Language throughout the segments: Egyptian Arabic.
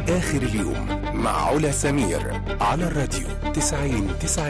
آخر اليوم مع علا سمير على الراديو 90 90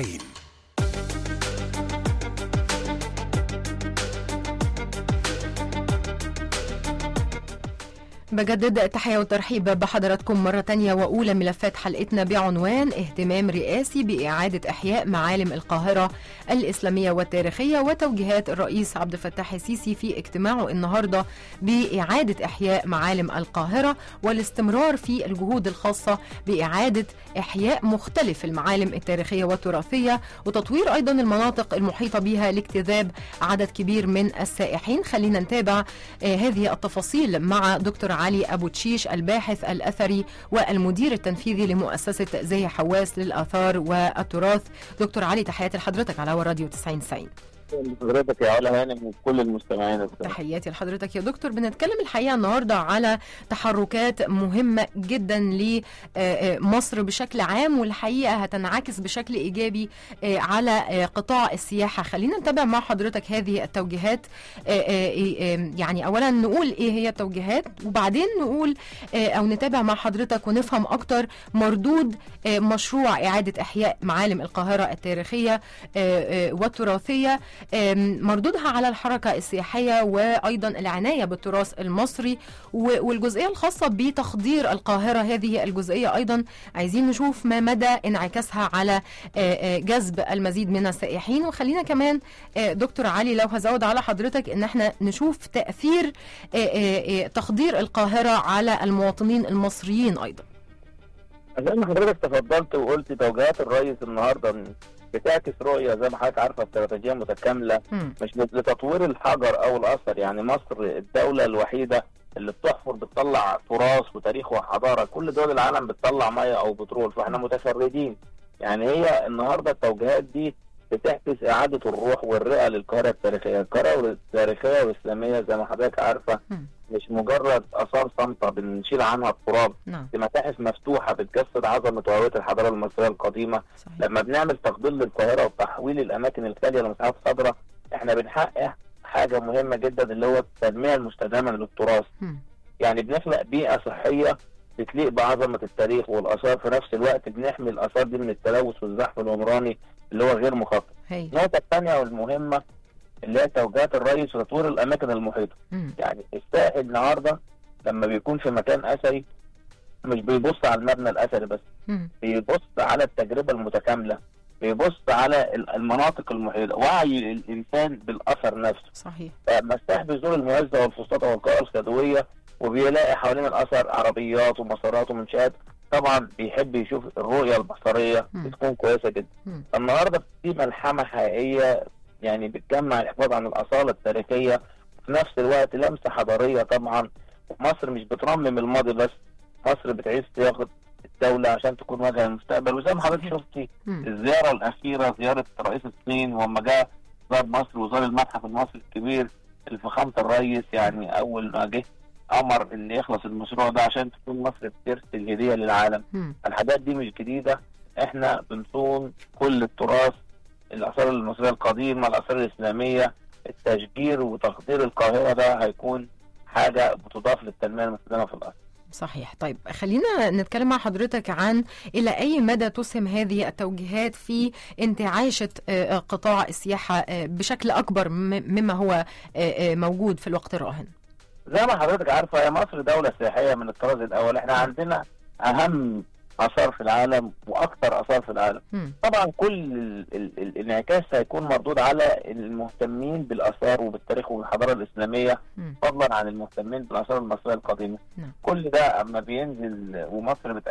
بجدد التحية والترحيب بحضراتكم مرة تانية وأولى ملفات حلقتنا بعنوان اهتمام رئاسي بإعادة إحياء معالم القاهرة الإسلامية والتاريخية وتوجيهات الرئيس عبد الفتاح السيسي في اجتماعه النهاردة بإعادة إحياء معالم القاهرة والاستمرار في الجهود الخاصة بإعادة إحياء مختلف المعالم التاريخية والتراثية وتطوير أيضا المناطق المحيطة بها لاجتذاب عدد كبير من السائحين خلينا نتابع آه هذه التفاصيل مع دكتور علي أبو تشيش الباحث الأثري والمدير التنفيذي لمؤسسة زي حواس للآثار والتراث دكتور علي تحياتي لحضرتك على هوا راديو 90 90 حضرتك يا علا هانم وكل المستمعين الكرام. تحياتي لحضرتك يا دكتور بنتكلم الحقيقه النهارده على تحركات مهمه جدا لمصر بشكل عام والحقيقه هتنعكس بشكل ايجابي آه، على آه، قطاع السياحه خلينا نتابع مع حضرتك هذه التوجيهات آه، آه، آه، يعني اولا نقول ايه هي التوجيهات وبعدين نقول آه، او نتابع مع حضرتك ونفهم اكتر مردود آه، مشروع اعاده احياء معالم القاهره التاريخيه آه، آه، والتراثيه آم، مردودها على الحركة السياحية وأيضا العناية بالتراث المصري و- والجزئية الخاصة بتخدير القاهرة هذه الجزئية أيضا عايزين نشوف ما مدى انعكاسها على آه، آه، جذب المزيد من السائحين وخلينا كمان آه، دكتور علي لو هزود على حضرتك ان احنا نشوف تأثير آه، آه، آه، تخدير القاهرة على المواطنين المصريين أيضا زي ما حضرتك تفضلت وقلت توجيهات الرئيس النهارده بتعكس رؤيه زي ما حضرتك عارفه استراتيجيه متكامله مم. مش لتطوير الحجر او الاثر يعني مصر الدوله الوحيده اللي بتحفر بتطلع تراث وتاريخ وحضاره كل دول العالم بتطلع ميه او بترول فاحنا متفردين يعني هي النهارده التوجيهات دي بتعكس اعاده الروح والرئه للقاهره التاريخيه، القاهره التاريخيه والاسلاميه زي ما حضرتك عارفه مم. مش مجرد اثار صامته بنشيل عنها التراب نعم دي متاحف مفتوحه بتجسد عظمه وهويه الحضاره المصريه القديمه صحيح لما بنعمل تفضيل للقاهره وتحويل الاماكن الخاليه لمساحات خضراء احنا بنحقق حاجه مهمه جدا اللي هو التنميه المستدامه للتراث مم. يعني بنخلق بيئه صحيه بتليق بعظمه التاريخ والاثار في نفس الوقت بنحمي الاثار دي من التلوث والزحف العمراني اللي هو غير مخطط هي النقطه الثانيه والمهمه اللي هي توجيهات الرئيس وتطوير الاماكن المحيطه مم. يعني السائح النهارده لما بيكون في مكان اثري مش بيبص على المبنى الاثري بس مم. بيبص على التجربه المتكامله بيبص على ال- المناطق المحيطه وعي الانسان بالاثر نفسه صحيح فلما السائح بيزور المعزه والفسطاط والقاهره الخدويه وبيلاقي حوالين الاثر عربيات ومسارات ومنشات طبعا بيحب يشوف الرؤيه البصريه مم. بتكون كويسه جدا مم. النهارده في ملحمه حقيقيه يعني بتجمع الحفاظ عن الاصاله التاريخيه وفي نفس الوقت لمسه حضاريه طبعا مصر مش بترمم الماضي بس مصر بتعيش صياغه الدوله عشان تكون واجهه للمستقبل وزي ما حضرتك صحيح. شفتي مم. الزياره الاخيره زياره رئيس الصين وما جاء زار مصر وزار المتحف المصري الكبير اللي فخامه الرئيس يعني اول ما جه امر ان يخلص المشروع ده عشان تكون مصر بترسل هديه للعالم مم. الحاجات دي مش جديده احنا بنصون كل التراث الاثار المصريه القديمه الاثار الاسلاميه التشجير وتقدير القاهره ده هيكون حاجه بتضاف للتنميه المستدامه في الاثر صحيح طيب خلينا نتكلم مع حضرتك عن إلى أي مدى تسهم هذه التوجيهات في انتعاشة آه، قطاع السياحة آه، بشكل أكبر م- مما هو آه، آه، موجود في الوقت الراهن زي ما حضرتك عارفه هي مصر دوله سياحيه من الطراز الاول احنا عندنا اهم اثار في العالم واكثر اثار في العالم مم. طبعا كل ال- ال- ال- الانعكاس هيكون مردود على المهتمين بالاثار وبالتاريخ والحضاره الاسلاميه مم. فضلا عن المهتمين بالاثار المصريه القديمه نعم. كل ده اما بينزل ومصر بت